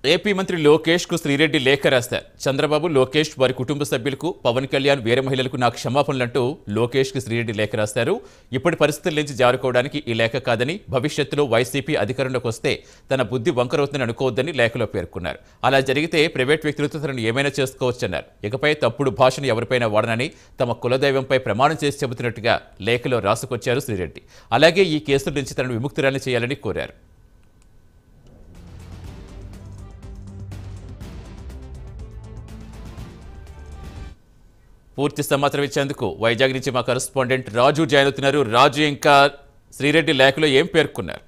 AP మంత్రి లోకేష్ కు శ్రీరెడ్డి లేఖ రాశారు చంద్రబాబు లోకేష్ వారి కుటుంబ సభ్యులకు పవన్ కళ్యాణ్ వేరే మహిళలకు నాకు క్షమాపణలంటూ లోకేష్ కు శ్రీరెడ్డి లేఖ రాశారు ఇప్పటి పరిస్థితుల నుంచి జారుకోవడానికి ఈ లేఖ కాదని భవిష్యత్తులో వైసీపీ అధికారంలోకి వస్తే తన బుద్ధి వంకరవుతుందని అనుకోవద్దని లేఖలో పేర్కొన్నారు అలా జరిగితే ప్రైవేట్ వ్యక్తులతో తనను ఏమైనా చేసుకోవచ్చన్నారు ఇకపై తప్పుడు భాషను ఎవరిపైనా వాడనని తమ కులదైవంపై ప్రమాణం చేసి చెబుతున్నట్టుగా లేఖలో రాసుకొచ్చారు శ్రీరెడ్డి అలాగే ఈ కేసుల నుంచి తనను విముక్తురాన్ని చేయాలని కోరారు పూర్తి సమాచారం ఇచ్చేందుకు వైజాగ్ నుంచి మా కరెస్పాండెంట్ రాజు జాయిన్ అవుతున్నారు రాజు ఇంకా శ్రీరెడ్డి లేఖలో ఏం పేర్కొన్నారు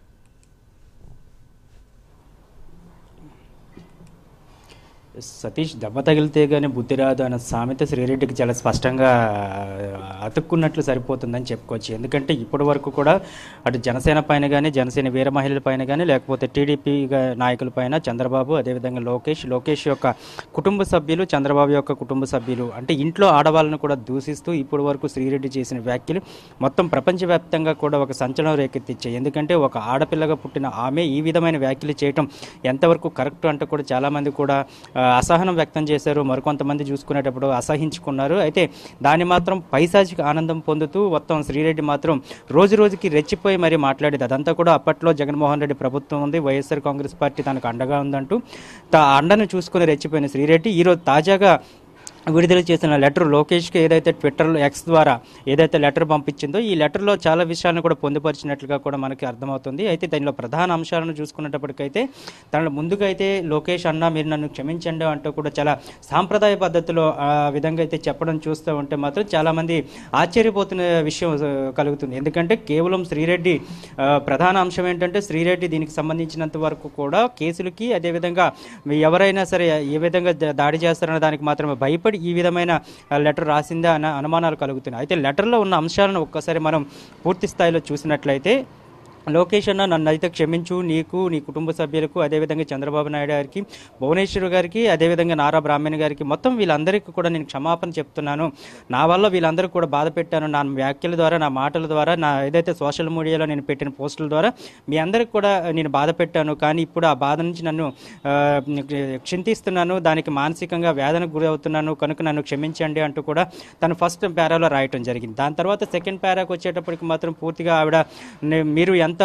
సతీష్ దెబ్బ తగిలితే కానీ బుద్ధి రాదు అన్న సామెత శ్రీరెడ్డికి చాలా స్పష్టంగా అతుక్కున్నట్లు సరిపోతుందని చెప్పుకోవచ్చు ఎందుకంటే ఇప్పటి వరకు కూడా అటు జనసేన పైన కానీ జనసేన వీర మహిళల పైన కానీ లేకపోతే టీడీపీ నాయకుల పైన చంద్రబాబు అదేవిధంగా లోకేష్ లోకేష్ యొక్క కుటుంబ సభ్యులు చంద్రబాబు యొక్క కుటుంబ సభ్యులు అంటే ఇంట్లో ఆడవాళ్ళను కూడా దూషిస్తూ ఇప్పటి వరకు శ్రీరెడ్డి చేసిన వ్యాఖ్యలు మొత్తం ప్రపంచవ్యాప్తంగా కూడా ఒక సంచలనం రేకెత్తించాయి ఎందుకంటే ఒక ఆడపిల్లగా పుట్టిన ఆమె ఈ విధమైన వ్యాఖ్యలు చేయటం ఎంతవరకు కరెక్ట్ అంటే కూడా చాలామంది కూడా ఆ, అసహనం వ్యక్తం చేశారు మరికొంతమంది చూసుకునేటప్పుడు అసహించుకున్నారు అయితే దాన్ని మాత్రం పైశాచిక ఆనందం పొందుతూ మొత్తం శ్రీరెడ్డి మాత్రం రోజు రోజుకి రెచ్చిపోయి మరీ మాట్లాడేది అదంతా కూడా అప్పట్లో జగన్మోహన్ రెడ్డి ప్రభుత్వం ఉంది వైఎస్ఆర్ కాంగ్రెస్ పార్టీ తనకు అండగా ఉందంటూ తా అండను చూసుకుని రెచ్చిపోయిన శ్రీరెడ్డి ఈరోజు తాజాగా విడుదల చేసిన లెటర్ లోకేష్కి ఏదైతే ట్విట్టర్లో ఎక్స్ ద్వారా ఏదైతే లెటర్ పంపించిందో ఈ లెటర్లో చాలా విషయాలను కూడా పొందుపరిచినట్లుగా కూడా మనకి అర్థమవుతుంది అయితే దానిలో ప్రధాన అంశాలను చూసుకున్నప్పటికైతే దానిలో ముందుగా అయితే లోకేష్ అన్న మీరు నన్ను క్షమించండి అంటూ కూడా చాలా సాంప్రదాయ పద్ధతిలో ఆ విధంగా అయితే చెప్పడం చూస్తూ ఉంటే మాత్రం చాలామంది ఆశ్చర్యపోతున్న విషయం ఆ, కలుగుతుంది ఎందుకంటే కేవలం శ్రీరెడ్డి ఆ, ప్రధాన అంశం ఏంటంటే శ్రీరెడ్డి దీనికి సంబంధించినంత వరకు కూడా కేసులకి అదేవిధంగా ఎవరైనా సరే ఏ విధంగా దా- దాడి చేస్తారన్న దానికి మాత్రమే భయపడి ఈ విధమైన ఆ, లెటర్ రాసిందా అన్న అనుమానాలు కలుగుతున్నాయి అయితే లెటర్లో ఉన్న అంశాలను ఒక్కసారి మనం పూర్తి స్థాయిలో చూసినట్లయితే లోకేష్ అన్న నన్ను అయితే క్షమించు నీకు నీ కుటుంబ సభ్యులకు అదేవిధంగా చంద్రబాబు నాయుడు గారికి భువనేశ్వర్ గారికి అదేవిధంగా నారా బ్రాహ్మణ్ గారికి మొత్తం వీళ్ళందరికీ కూడా నేను క్షమాపణ చెప్తున్నాను నా వల్ల వీళ్ళందరూ కూడా బాధ పెట్టాను నా వ్యాఖ్యల ద్వారా నా మాటల ద్వారా నా ఏదైతే సోషల్ మీడియాలో నేను పెట్టిన పోస్టుల ద్వారా మీ అందరికి కూడా నేను బాధ పెట్టాను కానీ ఇప్పుడు ఆ బాధ నుంచి నన్ను ఆ, క్షింతిస్తున్నాను దానికి మానసికంగా వేదనకు గురి అవుతున్నాను కనుక నన్ను క్షమించండి అంటూ కూడా తను ఫస్ట్ పారాలో రాయటం జరిగింది దాని తర్వాత సెకండ్ పారాకి వచ్చేటప్పటికి మాత్రం పూర్తిగా ఆవిడ "నే- మీరు ఎంత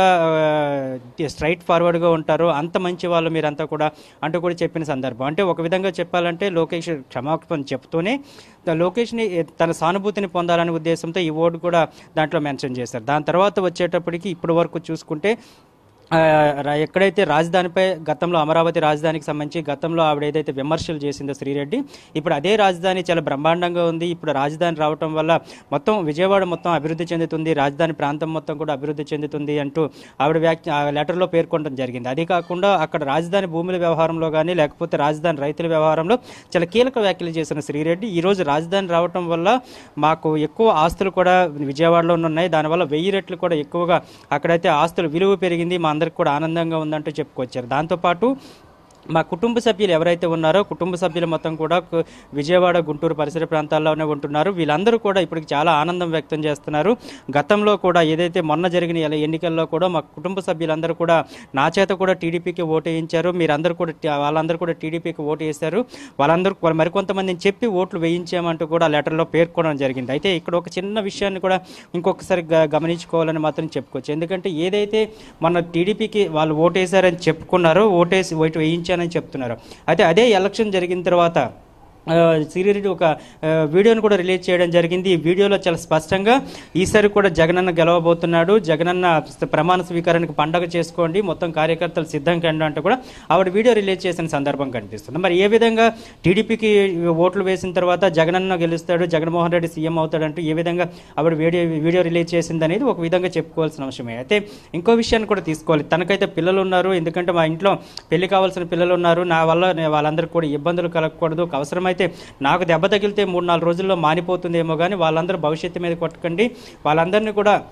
స్ట్రైట్ ఫార్వర్డ్గా ఉంటారో అంత మంచి వాళ్ళు మీరంతా కూడా అంటూ కూడా చెప్పిన సందర్భం అంటే ఒక విధంగా చెప్పాలంటే లోకేష్ క్షమాపణ చెప్తూనే ద- లోకేష్ని తన సానుభూతిని పొందాలనే ఉద్దేశంతో ఈ ఓటు కూడా దాంట్లో మెన్షన్ చేశారు దాని తర్వాత వచ్చేటప్పటికి ఇప్పటి వరకు చూసుకుంటే ఆ, రా- ఎక్కడైతే రాజధానిపై గతంలో అమరావతి రాజధానికి సంబంధించి గతంలో ఆవిడ ఏదైతే విమర్శలు చేసిందో శ్రీరెడ్డి ఇప్పుడు అదే రాజధాని చాలా బ్రహ్మాండంగా ఉంది ఇప్పుడు రాజధాని రావటం వల్ల మొత్తం విజయవాడ మొత్తం అభివృద్ధి చెందుతుంది రాజధాని ప్రాంతం మొత్తం కూడా అభివృద్ధి చెందుతుంది అంటూ ఆవిడ వ్యాఖ్య ఆ లెటర్లో పేర్కొనడం జరిగింది అది కాకుండా అక్కడ రాజధాని భూముల వ్యవహారంలో కానీ లేకపోతే రాజధాని రైతుల వ్యవహారంలో చాలా కీలక వ్యాఖ్యలు చేసిన శ్రీరెడ్డి ఈ రోజు రాజధాని రావటం వల్ల మాకు ఎక్కువ ఆస్తులు కూడా విజయవాడలో ఉన్నాయి దానివల్ల వెయ్యి రెట్లు కూడా ఎక్కువగా అక్కడైతే ఆస్తుల విలువ పెరిగింది మా అందరికి కూడా ఆనందంగా ఉందంటూ చెప్పుకొచ్చారు దాంతోపాటు మా కుటుంబ సభ్యులు ఎవరైతే ఉన్నారో కుటుంబ సభ్యులు మొత్తం కూడా కు- విజయవాడ గుంటూరు పరిసర ప్రాంతాల్లోనే ఉంటున్నారు వీళ్ళందరూ కూడా ఇప్పటికి చాలా ఆనందం వ్యక్తం చేస్తున్నారు గతంలో కూడా ఏదైతే మొన్న జరిగిన ఎల- ఎన్నికల్లో కూడా మా కుటుంబ సభ్యులందరూ కూడా నా చేత కూడా టీడీపీకి ఓటు వేయించారు మీరందరూ కూడా టీ- వాళ్ళందరూ కూడా టీడీపీకి ఓటు వేశారు వాళ్ళందరూ కూడా మరికొంతమందిని చెప్పి ఓట్లు వేయించామంటూ కూడా లెటర్లో పేర్కొనడం జరిగింది అయితే ఇక్కడ ఒక చిన్న విషయాన్ని కూడా ఇంకొకసారి గ- గమనించుకోవాలని మాత్రం చెప్పుకోవచ్చు ఎందుకంటే ఏదైతే మన టీడీపీకి వాళ్ళు ఓటేశారని చెప్పుకున్నారో ఓటేసి ఓటు వేయించానని చెప్తున్నారు అయితే అదే ఎలక్షన్ జరిగిన తర్వాత ఆ, శ్రీరెడ్డి ఒక ఆ, వీడియోను కూడా రిలీజ్ చేయడం జరిగింది ఈ వీడియోలో చాలా స్పష్టంగా ఈసారి కూడా జగనన్న గెలవబోతున్నాడు జగనన్న ప్రమాణ స్వీకారానికి పండగ చేసుకోండి మొత్తం కార్యకర్తలు సిద్ధం కండి అంటూ కూడా ఆవిడ వీడియో రిలీజ్ చేసిన సందర్భం కనిపిస్తుంది మరి ఏ విధంగా టీడీపీకి ఓట్లు వేసిన తర్వాత జగనన్న గెలుస్తాడు జగన్మోహన్ రెడ్డి సీఎం అవుతాడంటూ ఏ విధంగా ఆవిడ వీడియో వీడియో రిలీజ్ చేసింది అనేది ఒక విధంగా చెప్పుకోవాల్సిన అవసరమే అయితే ఇంకో విషయాన్ని కూడా తీసుకోవాలి తనకైతే పిల్లలు ఉన్నారు ఎందుకంటే మా ఇంట్లో పెళ్లి కావాల్సిన పిల్లలు ఉన్నారు నా వల్ల నే- వాళ్ళందరికీ కూడా ఇబ్బందులు కలగకూడదు అవసరమైతే నాకు దెబ్బ తగిలితే మూడు నాలుగు రోజుల్లో మానిపోతుందేమో కానీ వాళ్ళందరూ భవిష్యత్తు మీద కొట్టకండి వాళ్ళందరినీ కూడా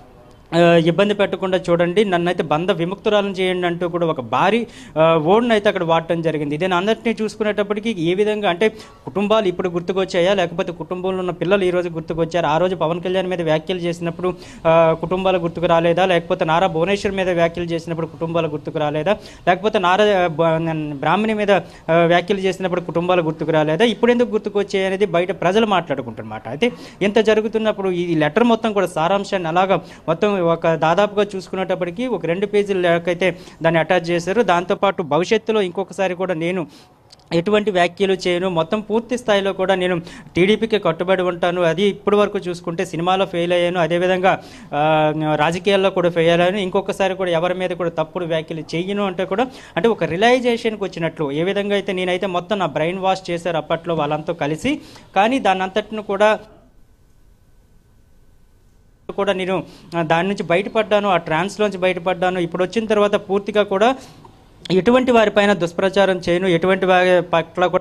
ఆ, ఇబ్బంది పెట్టకుండా చూడండి నన్నైతే బంధ విముక్తురాలను చేయండి అంటూ కూడా ఒక భారీ ఓడ్ని అయితే అక్కడ వాడటం జరిగింది ఇదే అందరినీ చూసుకునేటప్పటికి ఏ విధంగా అంటే కుటుంబాలు ఇప్పుడు గుర్తుకొచ్చాయా లేకపోతే కుటుంబంలో ఉన్న పిల్లలు ఈ రోజు గుర్తుకొచ్చారు ఆ రోజు పవన్ కళ్యాణ్ మీద వ్యాఖ్యలు చేసినప్పుడు ఆ, కుటుంబాల గుర్తుకు రాలేదా లేకపోతే నారా భువనేశ్వర్ మీద వ్యాఖ్యలు చేసినప్పుడు కుటుంబాల గుర్తుకు రాలేదా లేకపోతే నారా బ- బ్రాహ్మణి మీద ఆ, వ్యాఖ్యలు చేసినప్పుడు కుటుంబాల గుర్తుకు రాలేదా ఇప్పుడు ఎందుకు గుర్తుకొచ్చాయి అనేది బయట ప్రజలు మాట్లాడుకుంటున్నమాట అయితే ఇంత జరుగుతున్నప్పుడు ఈ లెటర్ మొత్తం కూడా సారాంశాన్ని అలాగా మొత్తం ఒక దాదాపుగా చూసుకునేటప్పటికి ఒక రెండు పేజీల లెక్కైతే దాన్ని అటాచ్ చేశారు దాంతోపాటు భవిష్యత్తులో ఇంకొకసారి కూడా నేను ఎటువంటి వ్యాఖ్యలు చేయను మొత్తం పూర్తి స్థాయిలో కూడా నేను టీడీపీకి కట్టుబడి ఉంటాను అది ఇప్పటి వరకు చూసుకుంటే సినిమాలో ఫెయిల్ అయ్యాను అదేవిధంగా ఆ, రాజకీయాల్లో కూడా ఫెయిల్ అయ్యాను ఇంకొకసారి కూడా ఎవరి మీద కూడా తప్పుడు వ్యాఖ్యలు చేయను అంటే కూడా అంటే ఒక రిలైజేషన్కి వచ్చినట్లు ఏ విధంగా అయితే నేనైతే మొత్తం నా బ్రెయిన్ వాష్ చేశారు అప్పట్లో వాళ్ళంతా కలిసి కానీ దాని అంతటిని కూడా కూడా నేను ఆ, దాని నుంచి బయటపడ్డాను ఆ ట్రాన్స్లోంచి బయటపడ్డాను ఇప్పుడు వచ్చిన తర్వాత పూర్తిగా కూడా ఎటువంటి వారిపైన దుష్ప్రచారం చేయను ఎటువంటి వారి పట్ల కూడా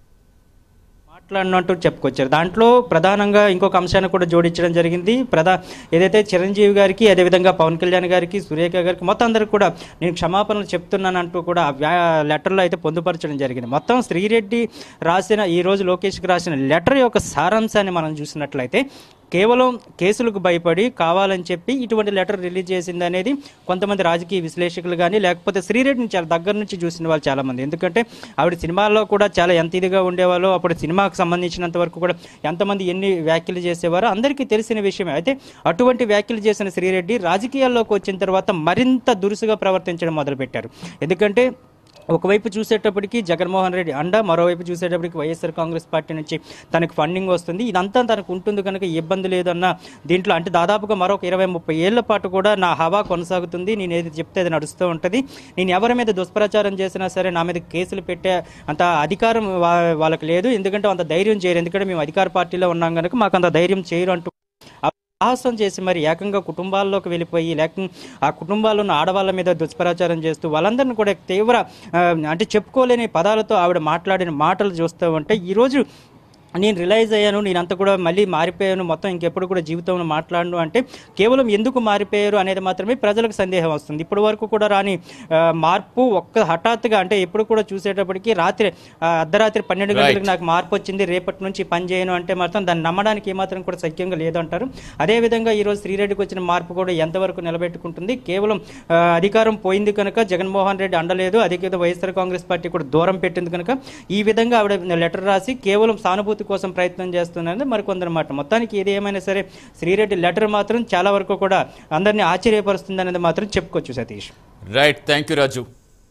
మాట్లాడినట్టు చెప్పుకొచ్చారు దాంట్లో ప్రధానంగా ఇంకొక అంశాన్ని కూడా జోడించడం జరిగింది ప్రధా ఏదైతే చిరంజీవి గారికి అదేవిధంగా పవన్ కళ్యాణ్ గారికి సురేఖ గారికి మొత్తం అందరికి కూడా నేను క్షమాపణలు చెప్తున్నానంటూ కూడా ఆ వ్యా లెటర్లో అయితే పొందుపరచడం జరిగింది మొత్తం శ్రీరెడ్డి రాసిన ఈ రోజు లోకేష్కి రాసిన లెటర్ యొక్క సారాంశాన్ని మనం చూసినట్లయితే కేవలం కేసులకు భయపడి కావాలని చెప్పి ఇటువంటి లెటర్ రిలీజ్ చేసింది అనేది కొంతమంది రాజకీయ విశ్లేషకులు కానీ లేకపోతే శ్రీరెడ్డిని చాలా దగ్గర నుంచి చూసిన వాళ్ళు చాలామంది ఎందుకంటే ఆవిడ సినిమాల్లో కూడా చాలా ఎంత ఇదిగా ఉండేవాళ్ళు అప్పుడు సినిమాకు సంబంధించినంత వరకు కూడా ఎంతమంది ఎన్ని వ్యాఖ్యలు చేసేవారో అందరికీ తెలిసిన విషయమే అయితే అటువంటి వ్యాఖ్యలు చేసిన శ్రీరెడ్డి రాజకీయాల్లోకి వచ్చిన తర్వాత మరింత దురుసుగా ప్రవర్తించడం మొదలుపెట్టారు ఎందుకంటే ఒకవైపు చూసేటప్పటికి జగన్మోహన్ రెడ్డి అండ మరోవైపు చూసేటప్పటికి వైఎస్ఆర్ కాంగ్రెస్ పార్టీ నుంచి తనకు ఫండింగ్ వస్తుంది ఇదంతా తనకు ఉంటుంది కనుక ఇబ్బంది లేదన్న దీంట్లో అంటే దాదాపుగా మరొక ఇరవై ముప్పై ఏళ్ల పాటు కూడా నా హవా కొనసాగుతుంది నేను ఏది చెప్తే అది నడుస్తూ ఉంటుంది నేను ఎవరి మీద దుష్ప్రచారం చేసినా సరే నా మీద కేసులు పెట్టే అంత అధికారం వా- వాళ్ళకి లేదు ఎందుకంటే అంత ధైర్యం చేయరు ఎందుకంటే మేము అధికార పార్టీలో ఉన్నాం కనుక మాకు అంత ధైర్యం చేయరు అంటూ సాహసం చేసి మరి ఏకంగా కుటుంబాల్లోకి వెళ్ళిపోయి లేక ఆ కుటుంబాల్లో ఉన్న ఆడవాళ్ళ మీద దుష్ప్రచారం చేస్తూ వాళ్ళందరిని కూడా తీవ్ర ఆ, అంటే చెప్పుకోలేని పదాలతో ఆవిడ మాట్లాడిన మాటలు చూస్తూ ఉంటే ఈరోజు నేను రిలైజ్ అయ్యాను నేనంతా కూడా మళ్ళీ మారిపోయాను మొత్తం ఇంకెప్పుడు కూడా జీవితంలో మాట్లాడను అంటే కేవలం ఎందుకు మారిపోయారు అనేది మాత్రమే ప్రజలకు సందేహం వస్తుంది ఇప్పటి వరకు కూడా రాని ఆ, మార్పు ఒక్క హఠాత్తుగా అంటే ఎప్పుడు కూడా చూసేటప్పటికి రాత్రి ఆ, అర్ధరాత్రి పన్నెండు Right. గంటలకు నాకు మార్పు వచ్చింది రేపటి నుంచి పని చేయను అంటే మాత్రం దాన్ని నమ్మడానికి ఏమాత్రం కూడా సఖ్యంగా లేదంటారు అదేవిధంగా ఈరోజు శ్రీరెడ్డికి వచ్చిన మార్పు కూడా ఎంతవరకు నిలబెట్టుకుంటుంది కేవలం ఆ, అధికారం పోయింది కనుక జగన్మోహన్ రెడ్డి అండలేదు అదే వైఎస్ఆర్ కాంగ్రెస్ పార్టీ కూడా దూరం పెట్టింది కనుక ఈ విధంగా ఆవిడ లెటర్ రాసి కేవలం సానుభూతి కోసం ప్రయత్నం చేస్తున్నది మరికొందరు మాట మొత్తానికి ఏది ఏమైనా సరే శ్రీరెడ్డి లెటర్ మాత్రం చాలా వరకు కూడా అందరినీ ఆశ్చర్యపరుస్తుంది అనేది మాత్రం చెప్పుకోవచ్చు Satish right thank you Raju